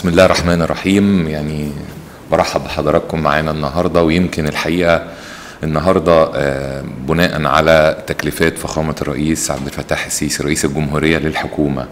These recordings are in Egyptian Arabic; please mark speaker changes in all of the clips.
Speaker 1: بسم الله الرحمن الرحيم يعني برحب بحضراتكم معانا النهارده ويمكن الحقيقه النهارده آه، بناء على تكليفات فخامه الرئيس عبد الفتاح السيسي رئيس الجمهوريه للحكومه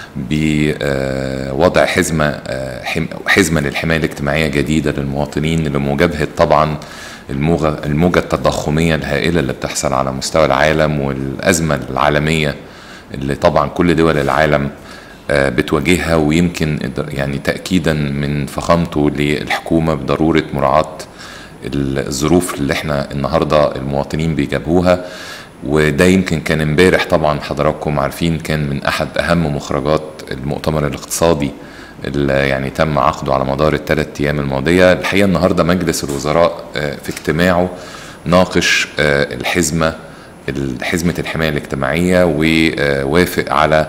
Speaker 1: بوضع حزمه آه، حم- حزمه للحمايه الاجتماعيه جديده للمواطنين لمجابهه طبعا الموجه الموجه التضخميه الهائله اللي بتحصل على مستوى العالم والازمه العالميه اللي طبعا كل دول العالم آه، بتواجهها ويمكن إد- يعني تأكيدا من فخامته للحكومة بضرورة مراعاة الظروف اللي احنا النهارده المواطنين بيجابوها وده يمكن كان امبارح طبعا حضراتكم عارفين كان من احد اهم مخرجات المؤتمر الاقتصادي اللي يعني تم عقده على مدار الثلاث ايام الماضيه الحقيقه النهارده مجلس الوزراء آه، في اجتماعه ناقش آه، الحزمه حزمه الحمايه الاجتماعيه ووافق على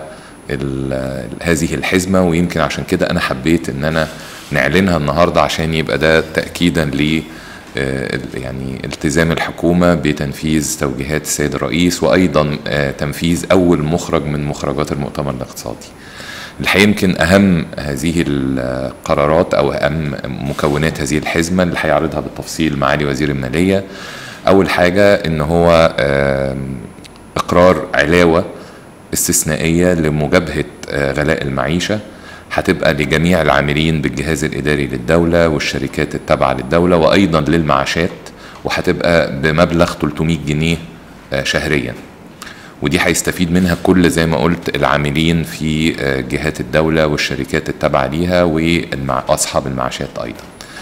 Speaker 1: ال- هذه الحزمه ويمكن عشان كده انا حبيت ان انا نعلنها النهارده عشان يبقى ده تاكيدا ل آه، ال- يعني التزام الحكومه بتنفيذ توجيهات السيد الرئيس وايضا آه، تنفيذ اول مخرج من مخرجات المؤتمر الاقتصادي. الحقيقه يمكن اهم هذه القرارات او اهم مكونات هذه الحزمه اللي هيعرضها بالتفصيل معالي وزير الماليه اول حاجه ان هو آم، اقرار علاوه استثنائيه لمجابهه آه، غلاء المعيشه هتبقى لجميع العاملين بالجهاز الاداري للدوله والشركات التابعه للدوله وايضا للمعاشات وهتبقى بمبلغ 300 جنيه آه، شهريا ودي هيستفيد منها كل زي ما قلت العاملين في آه، جهات الدولة والشركات التابعة ليها وأصحاب المعاشات أيضا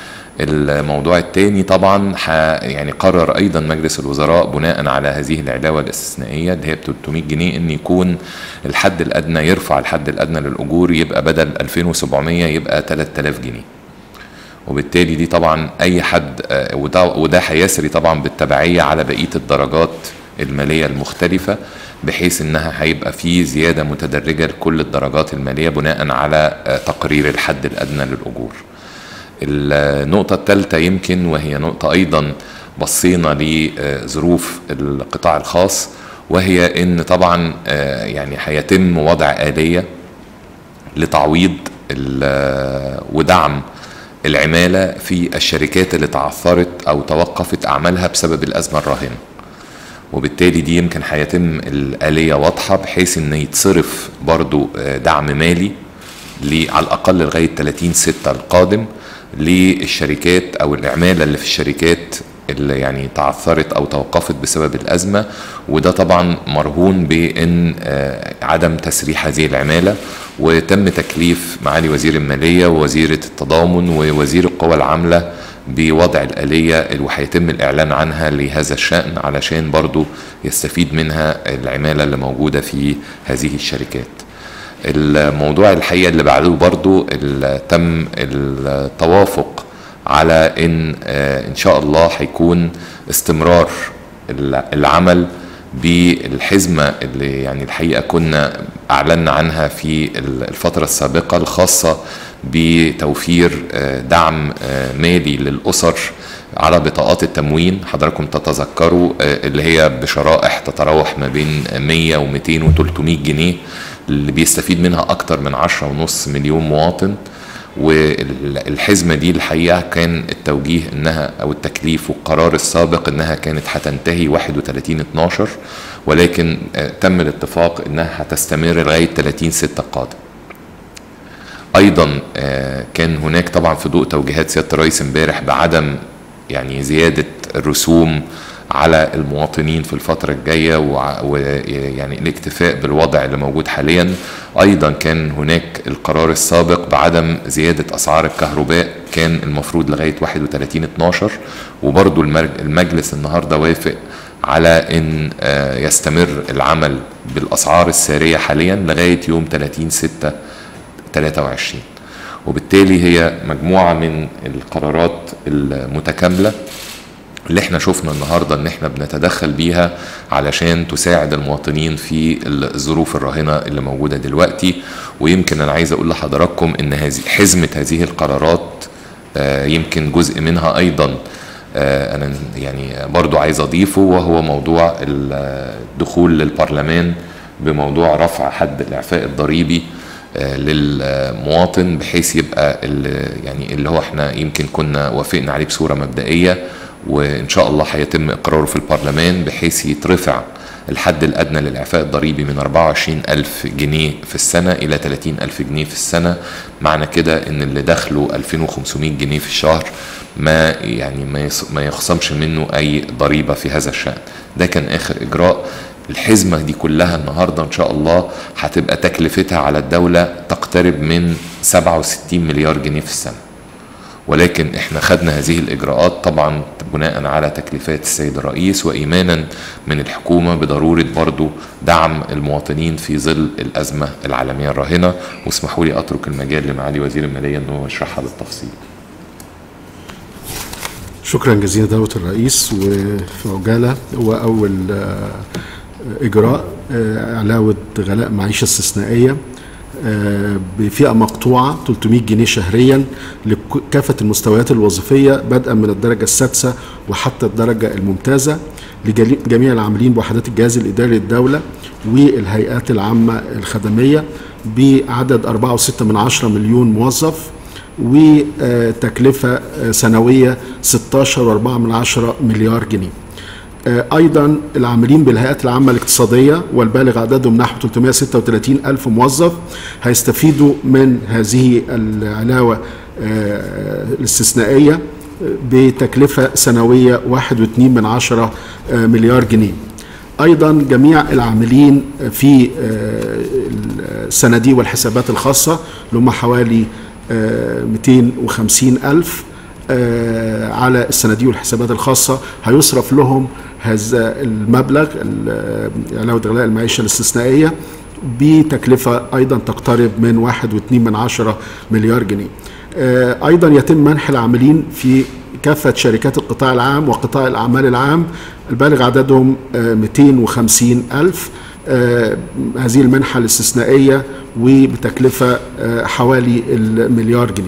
Speaker 1: الموضوع الثاني طبعا ح يعني قرر ايضا مجلس الوزراء بناء على هذه العلاوه الاستثنائيه اللي هي ب 300 جنيه ان يكون الحد الادنى يرفع الحد الادنى للاجور يبقى بدل 2700 يبقى 3000 جنيه وبالتالي دي طبعا اي حد آه، وده وده هيسري طبعا بالتبعيه على بقيه الدرجات الماليه المختلفه بحيث انها هيبقى في زياده متدرجه لكل الدرجات الماليه بناء على آه، تقرير الحد الادنى للاجور. النقطة الثالثة يمكن وهي نقطة أيضا بصينا لظروف القطاع الخاص وهي إن طبعا آه، يعني هيتم وضع آلية لتعويض ال- ودعم العمالة في الشركات اللي تعثرت أو توقفت أعمالها بسبب الأزمة الراهنة وبالتالي دي يمكن هيتم الآلية واضحة بحيث إن يتصرف برضو آه، دعم مالي ل- على الأقل لغاية 30 ستة القادم للشركات أو العمالة اللي في الشركات اللي يعني تعثرت أو توقفت بسبب الأزمة وده طبعا مرهون بأن آه، عدم تسريح هذه العمالة وتم تكليف معالي وزير المالية ووزيرة التضامن ووزير القوى العاملة بوضع الآلية اللي هيتم الإعلان عنها لهذا الشأن علشان برضو يستفيد منها العمالة اللي موجودة في هذه الشركات الموضوع الحقيقة اللي بعده برضو ال- تم التوافق على ان آه، ان شاء الله هيكون استمرار ال- العمل بالحزمة اللي يعني الحقيقة كنا أعلنا عنها في ال- الفترة السابقة الخاصة بتوفير آه، دعم آه، مالي للأسر على بطاقات التموين حضراتكم تتذكروا آه، اللي هي بشرائح تتراوح ما بين 100 و200 و300 جنيه اللي بيستفيد منها أكتر من 10 ونص مليون مواطن والحزمة دي الحقيقة كان التوجيه انها او التكليف والقرار السابق انها كانت هتنتهي 31 12 ولكن آه، تم الاتفاق انها هتستمر لغاية 30 6 القادم ايضا آه، كان هناك طبعا في ضوء توجيهات سياده الرئيس امبارح بعدم يعني زياده الرسوم على المواطنين في الفترة الجاية ويعني الاكتفاء بالوضع اللي موجود حاليا أيضا كان هناك القرار السابق بعدم زيادة أسعار الكهرباء كان المفروض لغاية 31 12 وبرضو المرج- المجلس النهاردة وافق على ان آه، يستمر العمل بالاسعار الساريه حاليا لغايه يوم 30 6 23 وبالتالي هي مجموعه من القرارات المتكامله اللي احنا شفنا النهارده ان احنا بنتدخل بيها علشان تساعد المواطنين في الظروف الراهنه اللي موجوده دلوقتي ويمكن انا عايز اقول لحضراتكم ان هذه حزمه هذه القرارات آه، يمكن جزء منها ايضا آه، انا يعني برضو عايز اضيفه وهو موضوع الدخول للبرلمان بموضوع رفع حد الاعفاء الضريبي للمواطن بحيث يبقى اللي يعني اللي هو احنا يمكن كنا وافقنا عليه بصوره مبدئيه وان شاء الله هيتم اقراره في البرلمان بحيث يترفع الحد الأدنى للإعفاء الضريبي من 24 ألف جنيه في السنة إلى 30 ألف جنيه في السنة معنى كده إن اللي دخله 2500 جنيه في الشهر ما يعني ما ما يخصمش منه أي ضريبة في هذا الشأن ده كان آخر إجراء الحزمة دي كلها النهاردة إن شاء الله هتبقى تكلفتها على الدولة تقترب من 67 مليار جنيه في السنة ولكن احنا خدنا هذه الاجراءات طبعا بناء على تكليفات السيد الرئيس وايمانا من الحكومه بضروره برضو دعم المواطنين في ظل الازمه العالميه الراهنه واسمحوا لي اترك المجال لمعالي وزير الماليه ان هو يشرحها بالتفصيل.
Speaker 2: شكرا جزيلا دولة الرئيس وفي عجالة هو أول إجراء علاوة غلاء معيشة استثنائية بفئة مقطوعة 300 جنيه شهريا لكافة المستويات الوظيفية بدءا من الدرجة السادسة وحتى الدرجة الممتازة لجميع العاملين بوحدات الجهاز الإداري للدولة والهيئات العامة الخدمية بعدد 4.6 من عشرة مليون موظف وتكلفة سنوية 16.4 من عشرة مليار جنيه ايضا العاملين بالهيئات العامه الاقتصاديه والبالغ عددهم نحو 336 الف موظف هيستفيدوا من هذه العلاوه الاستثنائيه بتكلفه سنويه 1.2 من عشرة مليار جنيه ايضا جميع العاملين في الصناديق والحسابات الخاصه اللي هم حوالي 250 الف على الصناديق والحسابات الخاصة هيصرف لهم هذا المبلغ علاوة غلاء المعيشة الاستثنائية بتكلفة أيضا تقترب من واحد واثنين من عشرة مليار جنيه أيضا يتم منح العاملين في كافة شركات القطاع العام وقطاع الأعمال العام البالغ عددهم 250 ألف هذه المنحة الاستثنائية وبتكلفة حوالي المليار جنيه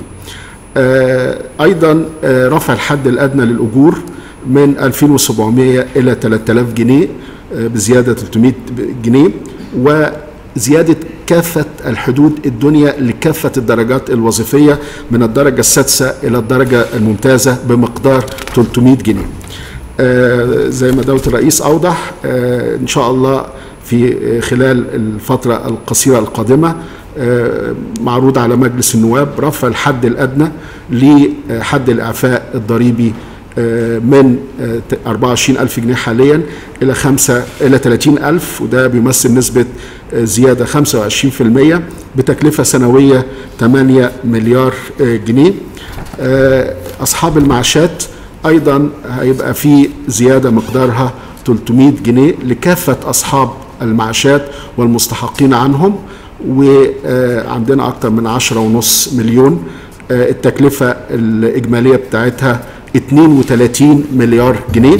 Speaker 2: ايضا رفع الحد الادنى للاجور من 2700 الى 3000 جنيه بزياده 300 جنيه وزياده كافه الحدود الدنيا لكافه الدرجات الوظيفيه من الدرجه السادسه الى الدرجه الممتازه بمقدار 300 جنيه. زي ما دوله الرئيس اوضح ان شاء الله في خلال الفتره القصيره القادمه معروض على مجلس النواب رفع الحد الادنى لحد الاعفاء الضريبي من 24 ألف جنيه حاليا إلى 5 إلى 30 ألف وده بيمثل نسبة زيادة 25% بتكلفة سنوية 8 مليار جنيه أصحاب المعاشات أيضا هيبقى في زيادة مقدارها 300 جنيه لكافة أصحاب المعاشات والمستحقين عنهم وعندنا أكثر من عشرة ونص مليون التكلفة الإجمالية بتاعتها 32 مليار جنيه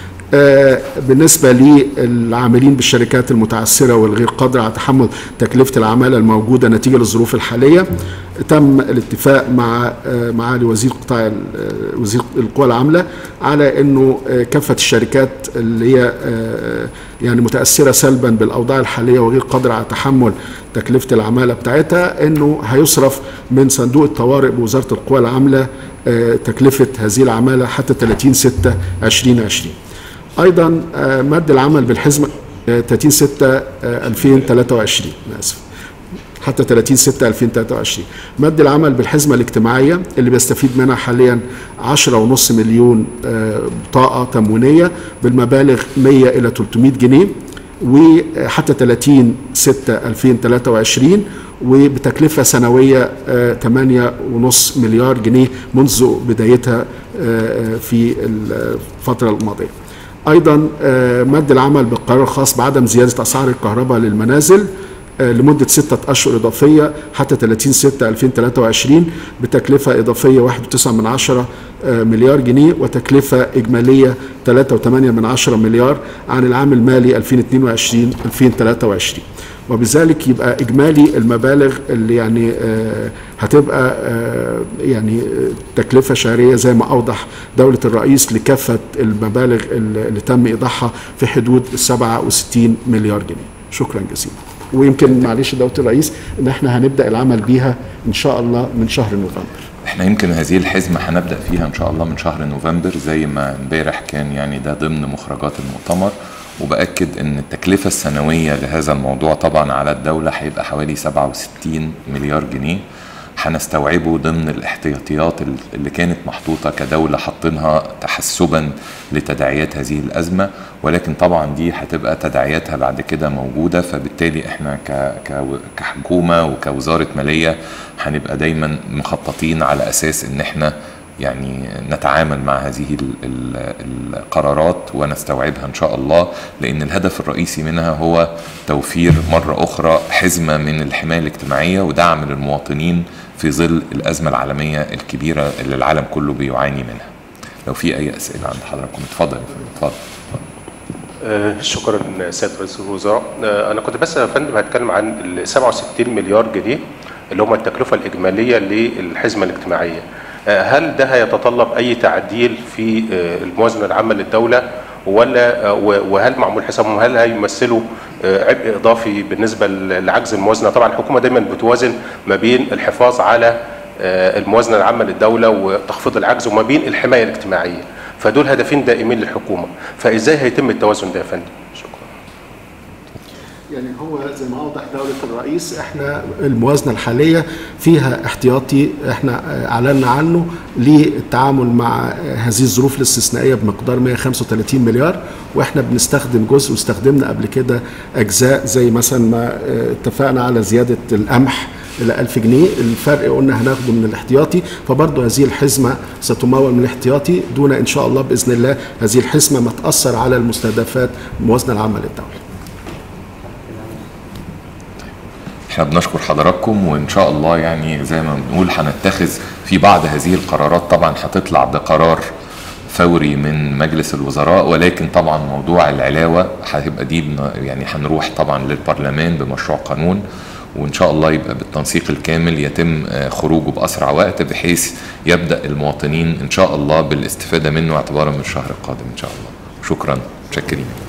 Speaker 2: بالنسبة للعاملين بالشركات المتعثرة والغير قادرة على تحمل تكلفة العمالة الموجودة نتيجة للظروف الحالية تم الاتفاق مع معالي وزير قطاع وزير القوى العاملة على انه كافة الشركات اللي هي يعني متأثرة سلبا بالأوضاع الحالية وغير قادرة على تحمل تكلفة العمالة بتاعتها انه هيصرف من صندوق الطوارئ بوزارة القوى العاملة تكلفة هذه العمالة حتى 30 6 2020 ايضا مد العمل بالحزمه 30 6 2023 انا اسف حتى 30 6 2023 مد العمل بالحزمه الاجتماعيه اللي بيستفيد منها حاليا 10.5 مليون بطاقه تموينيه بالمبالغ 100 الى 300 جنيه وحتى 30 6 2023 وبتكلفة سنوية 8.5 مليار جنيه منذ بدايتها في الفترة الماضية ايضا مد العمل بالقرار الخاص بعدم زياده اسعار الكهرباء للمنازل لمده ستة اشهر اضافيه حتى 30 6 2023 بتكلفه اضافيه 1.9 من عشرة مليار جنيه وتكلفه اجماليه 3.8 من عشرة مليار عن العام المالي 2022 2023 وبذلك يبقى اجمالي المبالغ اللي يعني آه هتبقى آه يعني تكلفه شهريه زي ما اوضح دوله الرئيس لكافه المبالغ اللي تم ايضاحها في حدود 67 مليار جنيه شكرا جزيلا ويمكن معلش دوله الرئيس ان احنا هنبدا العمل بيها ان شاء الله من شهر نوفمبر
Speaker 1: احنا يمكن هذه الحزمة هنبدأ فيها ان شاء الله من شهر نوفمبر زي ما امبارح كان يعني ده ضمن مخرجات المؤتمر وبأكد ان التكلفة السنوية لهذا الموضوع طبعا على الدولة هيبقى حوالي 67 مليار جنيه هنستوعبه ضمن الاحتياطيات اللي كانت محطوطة كدولة حاطينها تحسبا لتداعيات هذه الأزمة ولكن طبعا دي هتبقى تداعياتها بعد كده موجودة فبالتالي احنا ك- ك- كحكومة وكوزارة مالية هنبقى دايما مخططين على أساس ان احنا يعني نتعامل مع هذه ال- ال- القرارات ونستوعبها ان شاء الله لان الهدف الرئيسي منها هو توفير مره اخرى حزمه من الحمايه الاجتماعيه ودعم للمواطنين في ظل الازمه العالميه الكبيره اللي العالم كله بيعاني منها. لو في اي اسئله عند حضراتكم اتفضل يا فندم، اتفضل.
Speaker 3: آه، شكرا سياده رئيس الوزراء آه، انا كنت بس يا فندم هتكلم عن ال 67 مليار جنيه اللي هم التكلفه الاجماليه للحزمه الاجتماعيه آه، هل ده هيتطلب اي تعديل في آه، الموازنه العامه للدوله ولا آه، و- وهل معمول حسابهم هل هيمثلوا آه، عبء اضافي بالنسبه ل- لعجز الموازنه طبعا الحكومه دايما بتوازن ما بين الحفاظ على آه، الموازنه العامه للدوله وتخفيض العجز وما بين الحمايه الاجتماعيه فدول هدفين دائمين للحكومه فازاي هيتم التوازن ده يا فندم شكرا
Speaker 2: يعني هو زي ما اوضح دوله الرئيس احنا الموازنه الحاليه فيها احتياطي احنا اعلنا عنه للتعامل مع هذه الظروف الاستثنائيه بمقدار 135 مليار واحنا بنستخدم جزء واستخدمنا قبل كده اجزاء زي مثلا ما اتفقنا على زياده القمح الى 1000 جنيه الفرق قلنا هناخده من الاحتياطي فبرضه هذه الحزمه ستمول من الاحتياطي دون ان شاء الله باذن الله هذه الحزمه ما تاثر على المستهدفات الموازنه العامه للدوله
Speaker 1: احنا بنشكر حضراتكم وان شاء الله يعني زي ما بنقول هنتخذ في بعض هذه القرارات طبعا هتطلع بقرار فوري من مجلس الوزراء ولكن طبعا موضوع العلاوه هتبقى دي بن- يعني هنروح طبعا للبرلمان بمشروع قانون وان شاء الله يبقى بالتنسيق الكامل يتم آه، خروجه باسرع وقت بحيث يبدا المواطنين ان شاء الله بالاستفاده منه اعتبارا من الشهر القادم ان شاء الله شكرا متشكرين